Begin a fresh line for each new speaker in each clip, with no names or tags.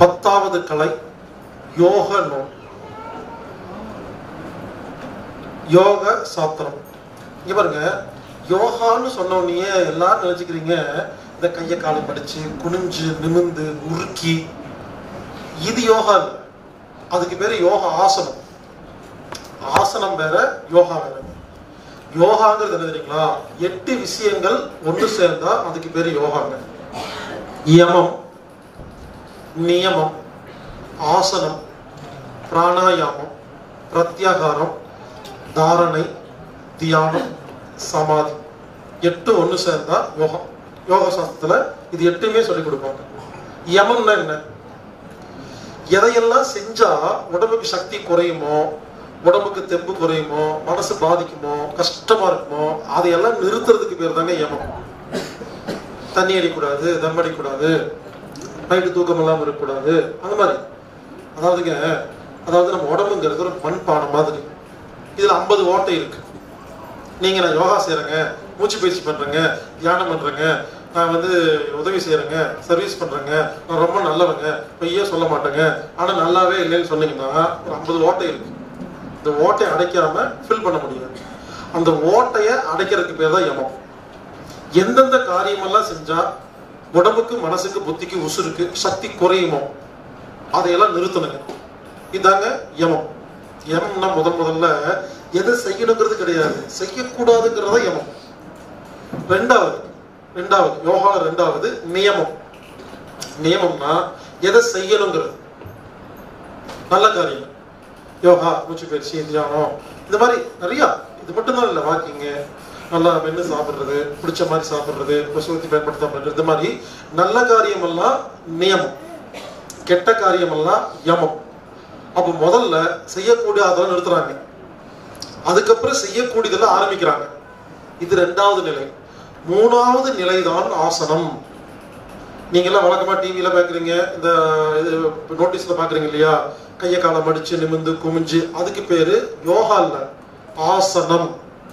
பத்தாவது கலை யோக நூல் யோக சாத்திரம் இங்க பாருங்க யோகான்னு சொன்ன உடனே எல்லாரும் நினைச்சுக்கிறீங்க இந்த கையை காலை படிச்சு குனிஞ்சு நிமிந்து உருக்கி இது யோகா இல்லை அதுக்கு பேரு யோகா ஆசனம் ஆசனம் வேற யோகா வேற யோகாங்கிறது என்ன தெரியுங்களா எட்டு விஷயங்கள் ஒன்று சேர்ந்தா அதுக்கு பேரு யோகாங்க யமம் நியமம் ஆசனம் பிராணாயாமம் பிரத்யாகாரம் தாரணை தியானம் சமாதி எட்டு ஒன்று சேர்ந்தா யோகம் யோக சாஸ்திரத்துல இது எட்டுமே சொல்லி கொடுப்பாங்க யமம்னா என்ன எதையெல்லாம் செஞ்சா உடம்புக்கு சக்தி குறையுமோ உடம்புக்கு தெம்பு குறையுமோ மனசு பாதிக்குமோ கஷ்டமா இருக்குமோ அதையெல்லாம் நிறுத்துறதுக்கு பேர் தாங்க யமம் தண்ணி அடிக்கூடாது தம் அடிக்கூடாது நைட்டு தூக்கம் இல்லாமல் இருக்கக்கூடாது அந்த மாதிரி அதாவதுங்க அதாவது நம்ம உடம்புங்கிறது ஒரு மண்பானம் மாதிரி இதுல ஐம்பது ஓட்டை இருக்கு நீங்க நான் யோகா செய்யறேங்க மூச்சு பயிற்சி பண்றேங்க தியானம் பண்றேங்க நான் வந்து உதவி செய்யறேங்க சர்வீஸ் பண்றேங்க நான் ரொம்ப நல்லவங்க பொய்யே சொல்ல மாட்டேங்க ஆனா நல்லாவே இல்லைன்னு சொன்னீங்கன்னா ஒரு ஐம்பது ஓட்டை இருக்கு இந்த ஓட்டையை அடைக்காம ஃபில் பண்ண முடியாது அந்த ஓட்டையை அடைக்கிறதுக்கு பேர் தான் யமம் எந்தெந்த காரியமெல்லாம் செஞ்சா உடம்புக்கு மனசுக்கு புத்திக்கு உசுருக்கு சக்தி குறையுமோ அதையெல்லாம் நிறுத்தணுங்க இதாங்க யமம் யமம்னா முதல் முதல்ல எதை செய்யணுங்கிறது கிடையாது செய்யக்கூடாதுங்கிறத யமம் ரெண்டாவது ரெண்டாவது யோகால ரெண்டாவது நியமம் நியமம்னா எதை செய்யணுங்கிறது நல்ல காரியம் யோகா மூச்சு பயிற்சி தியானம் இந்த மாதிரி நிறைய இது மட்டும்தான் இல்லை வாக்கிங்கு நல்லா மென்று சாப்பிட்றது பிடிச்ச மாதிரி சாப்பிட்றது பிரசவத்தை பயன்படுத்தாமல் இந்த மாதிரி நல்ல காரியமெல்லாம் நியமம் கெட்ட காரியமெல்லாம் யமம் அப்போ முதல்ல செய்யக்கூடியதெல்லாம் நிறுத்துறாங்க அதுக்கப்புறம் செய்யக்கூடியதெல்லாம் ஆரம்பிக்கிறாங்க இது ரெண்டாவது நிலை மூணாவது நிலைதான் ஆசனம் நீங்க எல்லாம் வழக்கமா டிவியில பாக்குறீங்க இந்த இது நோட்டீஸ்ல பாக்குறீங்க இல்லையா கையை காலை மடிச்சு நிமிந்து குமிஞ்சு அதுக்கு பேரு யோகா இல்ல ஆசனம்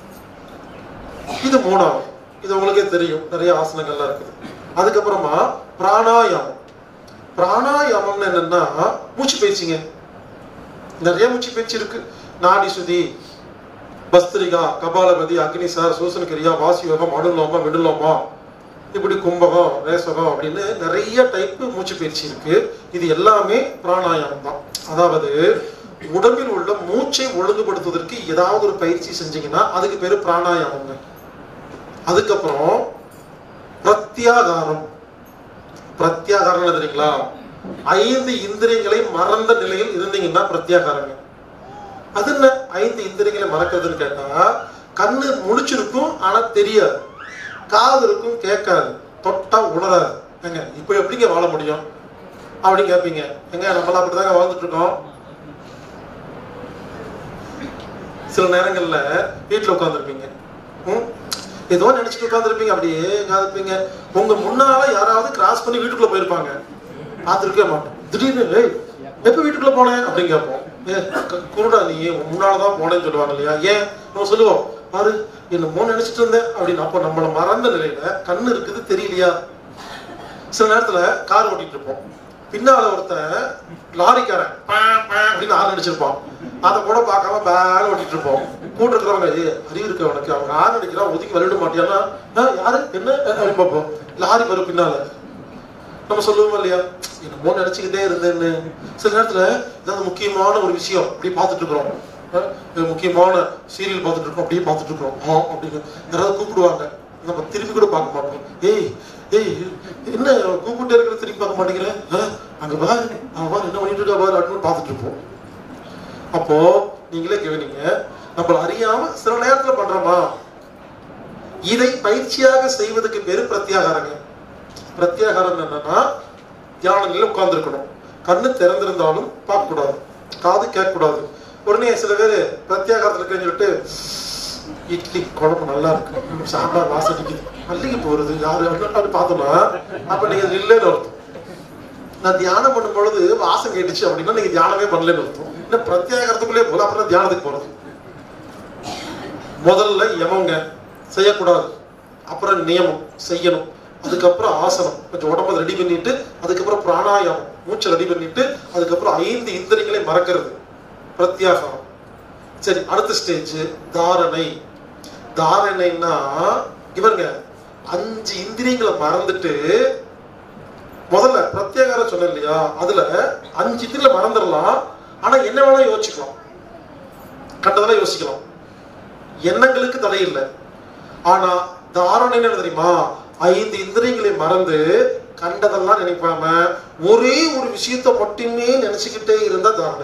இது மூணாவது இது உங்களுக்கே தெரியும் நிறைய ஆசனங்கள்லாம் இருக்குது அதுக்கப்புறமா பிராணாயாமம் பிராணாயாமம்னு என்னன்னா மூச்சு பயிற்சிங்க நிறைய மூச்சு பயிற்சி இருக்கு நாடி சுதி பஸ்திரிகா கபாலபதி அக்னிசார் சூசனகிரியா வாசியோகம் அணுலோமம் விடுலோமம் இப்படி கும்பகம் ரேசகம் அப்படின்னு நிறைய டைப் மூச்சு பயிற்சி இருக்கு இது எல்லாமே பிராணாயாமம் தான் அதாவது உடம்பில் உள்ள மூச்சை ஒழுங்குபடுத்துவதற்கு ஏதாவது ஒரு பயிற்சி செஞ்சீங்கன்னா அதுக்கு பேரு பிராணாயாமங்க அதுக்கப்புறம் பிரத்யாகாரம் பிரத்யாகாரம் என்ன தெரியுங்களா ஐந்து இந்திரியங்களை மறந்த நிலையில் இருந்தீங்கன்னா பிரத்யாகாரங்க அது என்ன ஐந்து இந்திரியங்களை மறக்கிறதுன்னு கேட்டா கண்ணு முழிச்சிருக்கும் ஆனா தெரியாது காது இருக்கும் கேட்காது தொட்டா உணராது ஏங்க இப்ப எப்படிங்க வாழ முடியும் அப்படின்னு கேட்பீங்க எங்க நம்மளாம் அப்படிதாங்க வாழ்ந்துட்டு இருக்கோம் சில நேரங்கள்ல வீட்டுல உட்காந்துருப்பீங்க ஏதோ நினைச்சிட்டு உட்காந்துருப்பீங்க அப்படியே இருப்பீங்க உங்க முன்னால யாராவது கிராஸ் பண்ணி வீட்டுக்குள்ள போயிருப்பாங்க பார்த்துருக்கவே மாட்டோம் திடீர்னு "ஏய், எப்ப வீட்டுக்குள்ள போனேன் அப்படின்னு கேட்போம் ஏ க- குருடா நீ உன் முன்னாலதான் போனேன்னு சொல்லுவாங்க இல்லையா ஏன் நம்ம சொல்லுவோம் பாரு என்னமோ நினைச்சிட்டு இருந்தேன் அப்படின்னு அப்போ நம்மள மறந்த நிலையில கண்ணு இருக்குது தெரியலையா சில நேரத்துல கார் ஓட்டிட்டு இருப்போம் பின்னால ஒருத்தன் லாரிக்காரன் பா, பா அப்படின்னு ஆறு அடிச்சிருப்பான் அதை கூட பார்க்காம பேன் ஓட்டிட்டு இருப்போம் கூட இருக்கிறவங்க ஏ அறிவு இருக்கு அவனுக்கு அவன் ஆறு அடிக்கிறான் ஒதுக்கி விளையாட மாட்டியானா "ஆ, யாரு என்ன அப்படின்னு பார்ப்போம் லாரி வரும் பின்னால நம்ம சொல்லுவோம் இல்லையா என்னமோ நினைச்சுக்கிட்டே இருந்தேன்னு சில நேரத்துல ஏதாவது முக்கியமான ஒரு விஷயம் அப்படி பார்த்துட்டு இருக்கிறோம் அஹ் இது முக்கியமான சீரியல் பார்த்துட்டு இருக்கோம் அப்படியே பார்த்துட்டு இருக்கிறோம் ஆ அப்படின்னு யாராவது கூப்பிடுவாங்க நம்ம திரும்பி கூட பார்க்க மாட்டோம் ஏய் ஏய் என்ன கூப்பிட்டே இருக்கிற திரும்பி பார்க்க மாட்டேங்கிற அஹ், அங்க பாரு அவன் பாரு என்ன பண்ணிட்டு இருக்கா பாரு அப்படின்னு பார்த்துட்டு இருப்போம் அப்போ நீங்களே கவனிங்க நம்மள அறியாம சில நேரத்துல பண்றோமா இதை பயிற்சியாக செய்வதற்கு பேரு பிரத்யாகாரங்க பிரத்யாகாரம் என்னன்னா தியான நிலையில உட்கார்ந்துருக்கணும் கண்ணு திறந்திருந்தாலும் பார்க்க கூடாது காது கேட்க கூடாது உடனே சில பேர் பிரத்யாகாரத்துல இருக்கேன்னு சொல்லிட்டு இட்லி குழம்பு நல்லா இருக்கு சாம்பார் வாசம் அடிக்குது மல்லிகை போறது யாரு அப்படின்னு பார்த்தோம்னா அப்ப நீங்க இதுல இல்லைன்னு அர்த்தம் நான் தியானம் பண்ணும் பொழுது வாசம் கேட்டுச்சு அப்படின்னா நீங்க தியானமே பண்ணலன்னு அர்த்தம் இன்னும் பிரத்யாகாரத்துக்குள்ளே போல அப்புறம் தியானத்துக்கு போறது முதல்ல யமங்க செய்யக்கூடாது அப்புறம் நியமம் செய்யணும் அதுக்கப்புறம் ஆசனம் கொஞ்சம் உடம்ப ரெடி பண்ணிட்டு அதுக்கப்புறம் பிராணாயாமம் மூச்சை ரெடி பண்ணிட்டு அதுக்கப்புறம் ஐந்து இந்திரியங்களை மறக்கிறது பிரத்யாகாரம் சரி அடுத்த ஸ்டேஜ் தாரணை தாரணைன்னா இவருங்க அஞ்சு இந்திரியங்களை மறந்துட்டு முதல்ல பிரத்யேகாரம் சொன்னேன் இல்லையா அதுல அஞ்சு இந்திரியில மறந்துடலாம் ஆனா என்ன வேணா யோசிக்கலாம் கண்டதெல்லாம் யோசிக்கலாம் எண்ணங்களுக்கு தடை இல்லை ஆனா தாரணை என்ன தெரியுமா ஐந்து இந்திரியங்களை மறந்து கண்டதெல்லாம் நினைக்காம ஒரே ஒரு விஷயத்தை மட்டுமே நினைச்சுக்கிட்டே இருந்தா தாரணை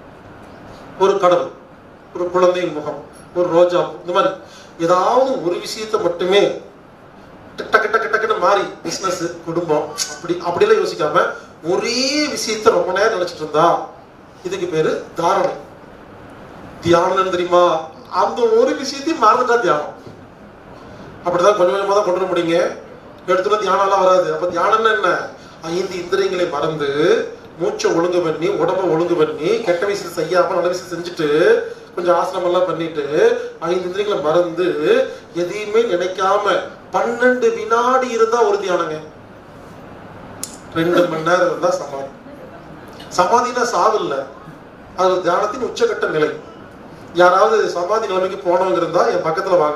ஒரு கடவுள் ஒரு குழந்தையின் முகம் ஒரு ரோஜா பூ, இந்த மாதிரி ஏதாவது ஒரு விஷயத்தை மட்டுமே டக்கு டக்கு டக்குன்னு மாறி பிசினஸ் குடும்பம் அப்படி அப்படியெல்லாம் யோசிக்காம ஒரே விஷயத்த ரொம்ப நேரம் நினைச்சிட்டு இருந்தா இதுக்கு பேரு தாரணை தியானம் என்ன தெரியுமா அந்த ஒரு விஷயத்தையும் மறந்துட்டா தியானம் அப்படிதான் கொஞ்சம் கொஞ்சமா தான் கொண்டு வர முடியுங்க எடுத்துட்டு தியானம் எல்லாம் வராது அப்ப தியானம்னா என்ன ஐந்து இந்திரியங்களை மறந்து மூச்சை ஒழுங்கு பண்ணி உடம்ப ஒழுங்கு பண்ணி கெட்ட விஷயம் செய்யாம நல்ல விஷயம் செஞ்சுட்டு கொஞ்சம் ஆசனம் எல்லாம் பண்ணிட்டு ஐந்து இந்திரியங்களை மறந்து எதையுமே நினைக்காம பன்னெண்டு வினாடி இருந்தா ஒரு தியானங்க ரெண்டு மணி நேரம் இருந்தா சமாதி சமாதினா சாவு இல்ல அது ஒரு தியானத்தின் உச்சகட்ட நிலை யாராவது சமாதி நிலைமைக்கு போனவங்க இருந்தா என் பக்கத்துல வாங்க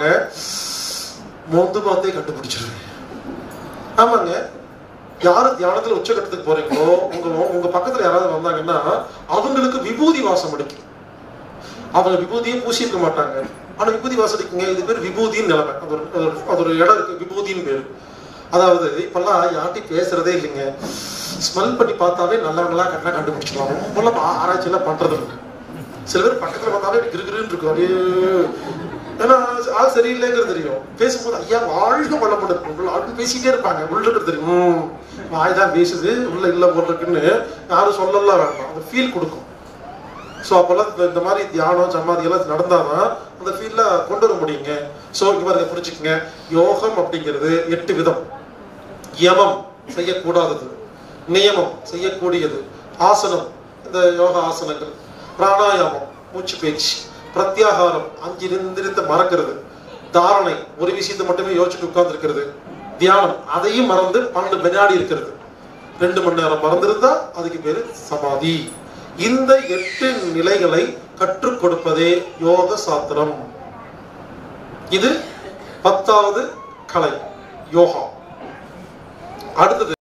மோந்து பார்த்தே கண்டுபிடிச்சிருவேன் ஆமாங்க யாரு தியானத்துல உச்சகட்டத்துக்கு போறீங்களோ உங்க உங்க பக்கத்துல யாராவது வந்தாங்கன்னா அவங்களுக்கு விபூதி வாசம் அடிக்கும் அவங்க விபூதியை பூசியிருக்க மாட்டாங்க ஆனா விபூதி வாசம் அடிக்குங்க இது பேர் விபூதின்னு நிலைமை அது ஒரு அது ஒரு- அது ஒரு இடம் இருக்கு விபூதின்னு பேரு அதாவது இப்பெல்லாம் யார்ட்டையும் பேசுறதே இல்லைங்க ஸ்மெல் பண்ணி பார்த்தாவே நல்லவங்களா கரெக்டாக கண்டுபிடிச்சிடலாம் ரொம்பலாம் ஆ- ஆராய்ச்சி எல்லாம் பண்றது இல்லை சில பேர் பக்கத்துல வந்தாவே கிருகிருன்னு இருக்கும் அப்படியே ஏன்னா ஆள் சரியில்லைங்கிறது தெரியும் பேசும்போது ஐயா வாழ்க வளப்படும் உள்ள ஆட்கள் பேசிட்டே இருப்பாங்க உள்ள இருக்கிறது தெரியும் "ம், வாய் தான் பேசுது உள்ள இல்ல போல் இருக்குன்னு யாரும் சொல்லலாம் வேண்டாம் அந்த ஃபீல் கொடுக்கும் ஸோ அப்போல்லாம் இந்த- இந்த மாதிரி தியானம் சமாதி எல்லாம் நடந்தாதான் அந்த ஃபீல்ல கொண்டு வர முடியுங்க ஸோ இவருங்க புரிஞ்சுக்கங்க யோகம் அப்படிங்கிறது எட்டு விதம் யமம் செய்யக்கூடாதது நியமம் செய்யக்கூடியது ஆசனம் இந்த யோகா ஆசனங்கள் பிராணாயாமம் மூச்சு பேச்சு பிரத்யாகாரம் அஞ்சு இந்திரியத்தை மறக்கிறது தாரணை ஒரு விஷயத்தை மட்டுமே யோசிச்சுட்டு உட்கார்ந்து இருக்கிறது தியானம் அதையும் மறந்து பன்னெண்டு வினாடி இருக்கிறது ரெண்டு மணி நேரம் மறந்திருந்தா அதுக்கு பேரு சமாதி இந்த எட்டு நிலைகளை கற்றுக் கொடுப்பதே யோக சாஸ்திரம் இது பத்தாவது கலை யோகா அடுத்தது